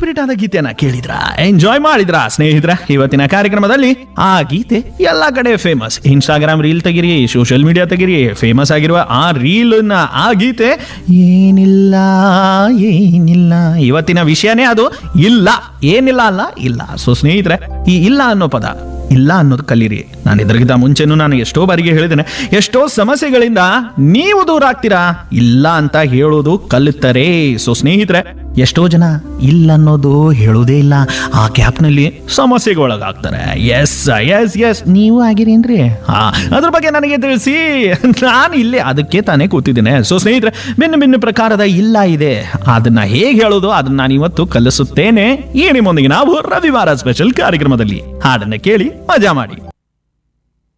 super ಆದ ಗೀತೆಯನ್ನ ಕೇಳಿದ್ರ ಎಂಜಾಯ್ ಮಾಡಿದ್ರ ಸ್ನೇಹಿತರ ಇವತ್ತಿನ ಕಾರ್ಯಕ್ರಮದಲ್ಲಿ ಆ ಗೀತೆ ಎಲ್ಲಾ ಕಡೆ ಫೇಮಸ್ ಇನ್ಸ್ಟಾಗ್ರಾಮ್ ರೀಲ್ ತೆಗಿರಿ ಸೋಷಿಯಲ್ ಮೀಡಿಯಾ ತೆಗಿರಿ ಫೇಮಸ್ ಆಗಿರುವ ಆ ರೀಲ್ ಆ ಗೀತೆ ಏನಿಲ್ಲ ಏನಿಲ್ಲ ಇವತ್ತಿನ ವಿಷಯನೇ ಅದು ಇಲ್ಲ ಏನಿಲ್ಲ ಅಲ್ಲ ಇಲ್ಲ ಸೊ ಸ್ನೇಹಿತರೆ ಈ ಇಲ್ಲ ಅನ್ನೋ ಪದ ಇಲ್ಲ ಅನ್ನೋದು ಕಲೀರಿ ನಾನು ಇದರಿಗಿಂತ ಮುಂಚೆನೂ ನಾನು ಎಷ್ಟೋ ಬಾರಿಗೆ ಹೇಳಿದ್ದೇನೆ ಎಷ್ಟೋ ಸಮಸ್ಯೆಗಳಿಂದ ನೀವು ದೂರ ಆಗ್ತೀರಾ ಇಲ್ಲ ಅಂತ ಹೇಳೋದು ಕಲಿತರೆ ಸೊ ಸ್ನೇಹಿತರೆ ಎಷ್ಟೋ ಜನ ಇಲ್ಲ ಅನ್ನೋದು ಹೇಳೋದೇ ಇಲ್ಲ ಆ ಗ್ಯಾಪ್ನಲ್ಲಿ ಸಮಸ್ಯೆಗೆ ಒಳಗಾಗ್ತಾರೆ ಎಸ್ ಎಸ್ ಎಸ್ ನೀವು ಆಗಿರೇನ್ರಿ ಹಾ ಅದ್ರ ಬಗ್ಗೆ ನನಗೆ ತಿಳಿಸಿ ನಾನು ಇಲ್ಲೇ ಅದಕ್ಕೆ ತಾನೇ ಕೂತಿದ್ದೇನೆ ಸೊ ಸ್ನೇಹಿತರೆ ಭಿನ್ನ ಭಿನ್ನ ಪ್ರಕಾರದ ಇಲ್ಲ ಇದೆ ಅದನ್ನ ಹೇಗೆ ಹೇಳೋದು ಅದನ್ನ ನಾನು ಇವತ್ತು ಕಲಿಸುತ್ತೇನೆ ಈ ನಿಮ್ಮೊಂದಿಗೆ ನಾವು ರವಿವಾರ ಸ್ಪೆಷಲ್ ಕಾರ್ಯಕ್ರಮದಲ್ಲಿ ಹಾಡನ್ನ ಕೇಳಿ ಮಜಾ ಮಾಡಿ